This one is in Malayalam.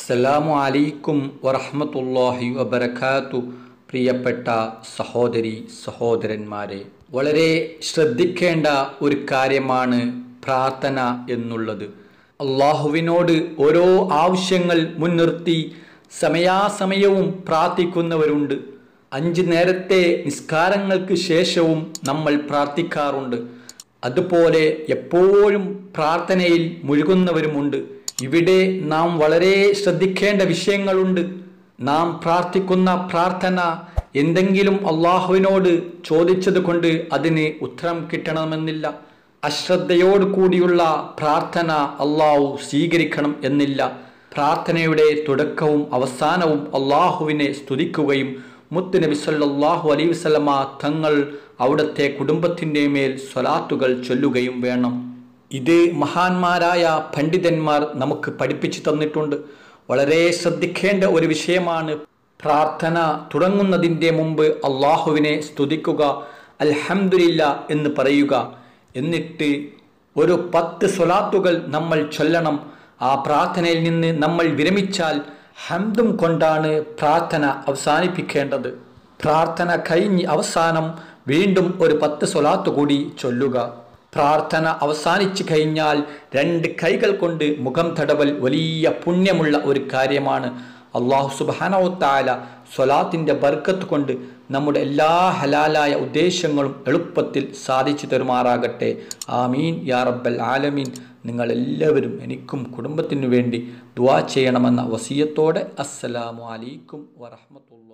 അസ്സലാമു അലൈക്കും വറഹ്മത്തുള്ളാഹി വബറകാതു പ്രിയപ്പെട്ട സഹോദരി സഹോദരന്മാരെ വളരെ ശ്രദ്ധിക്കേണ്ട ഒരു കാര്യമാണ് പ്രാർത്ഥന എന്നുള്ളത് അള്ളാഹുവിനോട് ഓരോ ആവശ്യങ്ങൾ മുൻനിർത്തി സമയാസമയവും പ്രാർത്ഥിക്കുന്നവരുണ്ട് അഞ്ച് നേരത്തെ നിസ്കാരങ്ങൾക്ക് ശേഷവും നമ്മൾ പ്രാർത്ഥിക്കാറുണ്ട് അതുപോലെ എപ്പോഴും പ്രാർത്ഥനയിൽ മുഴുകുന്നവരുമുണ്ട് ഇവിടെ നാം വളരെ ശ്രദ്ധിക്കേണ്ട വിഷയങ്ങളുണ്ട് നാം പ്രാർത്ഥിക്കുന്ന പ്രാർത്ഥന എന്തെങ്കിലും അള്ളാഹുവിനോട് ചോദിച്ചത് കൊണ്ട് അതിന് ഉത്തരം കിട്ടണമെന്നില്ല അശ്രദ്ധയോട് കൂടിയുള്ള പ്രാർത്ഥന അള്ളാഹു സ്വീകരിക്കണം എന്നില്ല പ്രാർത്ഥനയുടെ തുടക്കവും അവസാനവും അള്ളാഹുവിനെ സ്തുതിക്കുകയും മുത്തുനബി സല്ലല്ലാഹു അലൈഹി വസല്ലമ തങ്ങൾ അവിടുത്തെ കുടുംബത്തിൻ്റെ മേൽ സ്വലാത്തുകൾ ചൊല്ലുകയും വേണം ഇത് മഹാന്മാരായ പണ്ഡിതന്മാർ നമുക്ക് പഠിപ്പിച്ചു തന്നിട്ടുണ്ട് വളരെ ശ്രദ്ധിക്കേണ്ട ഒരു വിഷയമാണ് പ്രാർത്ഥന തുടങ്ങുന്നതിൻ്റെ മുമ്പ് അള്ളാഹുവിനെ സ്തുതിക്കുക അൽഹംദുലില്ല എന്ന് പറയുക എന്നിട്ട് ഒരു പത്ത് സ്വലാത്തുകൾ നമ്മൾ ചൊല്ലണം ആ പ്രാർത്ഥനയിൽ നിന്ന് നമ്മൾ വിരമിച്ചാൽ ഹംദും കൊണ്ടാണ് പ്രാർത്ഥന അവസാനിപ്പിക്കേണ്ടത് പ്രാർത്ഥന കഴിഞ്ഞ് അവസാനം വീണ്ടും ഒരു പത്ത് സ്വലാത്ത് കൂടി ചൊല്ലുക പ്രാർത്ഥന അവസാനിച്ചു കഴിഞ്ഞാൽ രണ്ട് കൈകൾ കൊണ്ട് മുഖം തടവൽ വലിയ പുണ്യമുള്ള ഒരു കാര്യമാണ് അള്ളാഹു സുബാനവത്തായ സ്വലാത്തിൻ്റെ ബർക്കത്ത് കൊണ്ട് നമ്മുടെ എല്ലാ ഹലാലായ ഉദ്ദേശങ്ങളും എളുപ്പത്തിൽ സാധിച്ചു തരുമാറാകട്ടെ ആമീൻ യാ റബ്ബൽ ആലമീൻ നിങ്ങളെല്ലാവരും എനിക്കും കുടുംബത്തിനു വേണ്ടി ദുവാ ചെയ്യണമെന്ന വസീയത്തോടെ അസ്സലാമു അലൈക്കും വറഹമത്തുള്ള